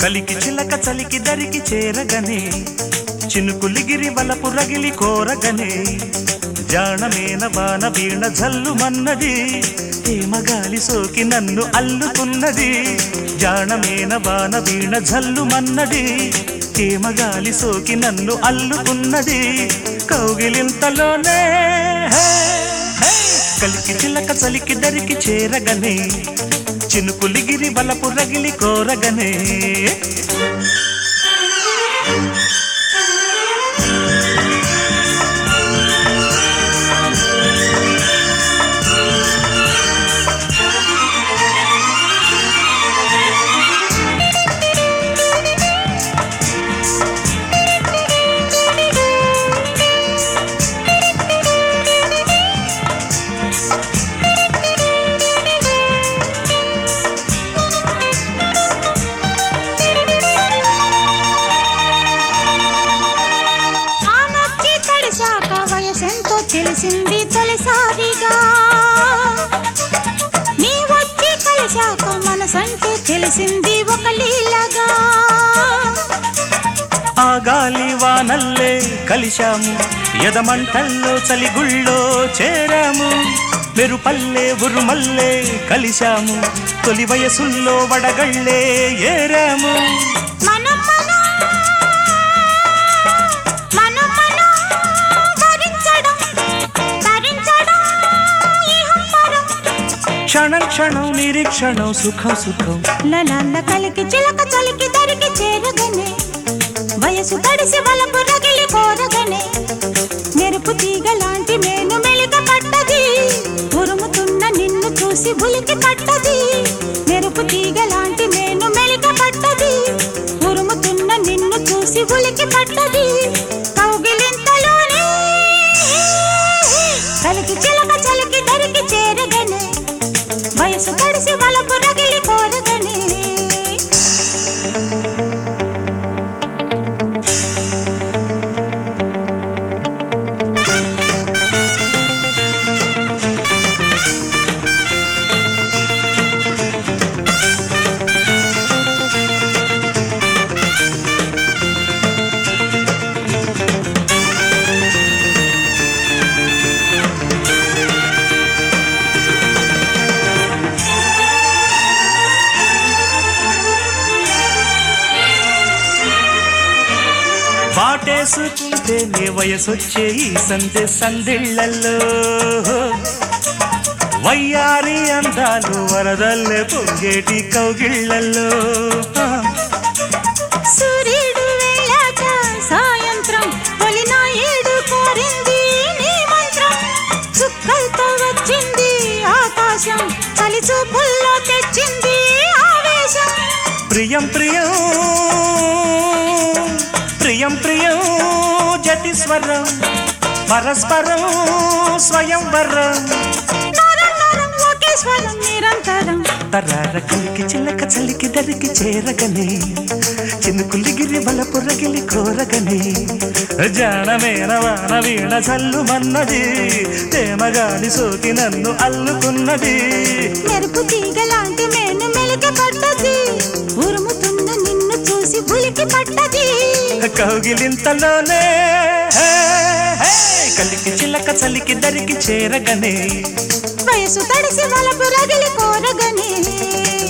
కలికి చిలక చలికి దరికి చేరగనే చినుకులిగిరి వలపు రగిలి కోరగనే జాణమేన బాణ వీణ జల్లుమన్నది హేమగాలి సోకి నన్ను అల్లుకున్నది జాణమేన బాణ వీణ జల్లుమన్నది హేమగాలి సోకి నన్ను అల్లుకున్నది కౌగిలింతలోనే హే, హే, కలికి చిలక చలికి దరికి చేరగనే చినుకులిగిరి బలపు రగిలి కోరగనే ఆ నచ్చి తడిశాక వయసెంతో తెలిసింది తొలిసారిగా నీ వచ్చి కలిశాక మనసంటే తెలిసింది ఒక లీలగా ఆ గాలి వానల్లే కలిశాము ఎదమంటల్లో చలిగుళ్ళో చేరాము మెరుపల్లే ఉరుమల్లే కలిశాము తొలి వయసుల్లో వడగళ్ళే ఏరాము మనం మనం మనం మనం భరించడం ధరించడం ఇహం పరం క్షణం క్షణం నిరీక్షణం సుఖం సుఖం లలల్ల కలికి చిలక చలికి దరికి చేరగనే వయసు తడిసి వలపు రగిలి కోరగనే మెరుపు తీగ లాంటి మేను మెలిక పట్టది ఉరుముతున్న నిన్ను చూసి ఉలికి పట్టది మెరుపు తీగ లాంటి మేను మెలిక పట్టది ఉరుముతున్న నిన్ను చూసి ఉలికి పట్టది కౌగిలింతలోనే కలికి చిలక చలికి దరికి చేరగనే వయసు తడిసి వలపు రగిలి కోరగనే వాటేసుకుంటే నే వయసొచ్చే ఈ సందె సందిళ్ళల్లో వయ్యారి అందాలు వరదల్లే పొంగేటి కౌగిళ్ళల్లో సూర్యుడు వెళ్ళాక సాయంత్రం తొలిన ఏడు కోరింది నీ మంత్రం చుక్కలతో వచ్చింది ఆకాశం చలి చూపుల్లో తెచ్చింది ఆవేశం ప్రియం ప్రియం ప్రియం ప్రియం జటి స్వరం పరస్పరం స్వయంవరం నరం నరం ఒకే స్వరం నిరంతరం తరార కలికి చిల్లక చలికి దరికి చేరగనే చినుకులిగిరి బలపు రగిలి కోరగనే జానమేన వాన వీణ చల్లుమన్నది తేమగాలి సోకి నన్ను అల్లుకున్నది మెరుపు తీగ లాంటి మేను మెలిక పట్టది ఉరుముతున్న నిన్ను చూసి ఉలికి పట్టది కౌగిలింతలోనే హే, హే, కలికి చిల్లక చలికి దరికి చేరగనే వయసు తడిసి వలపు రగిలి కోరగనే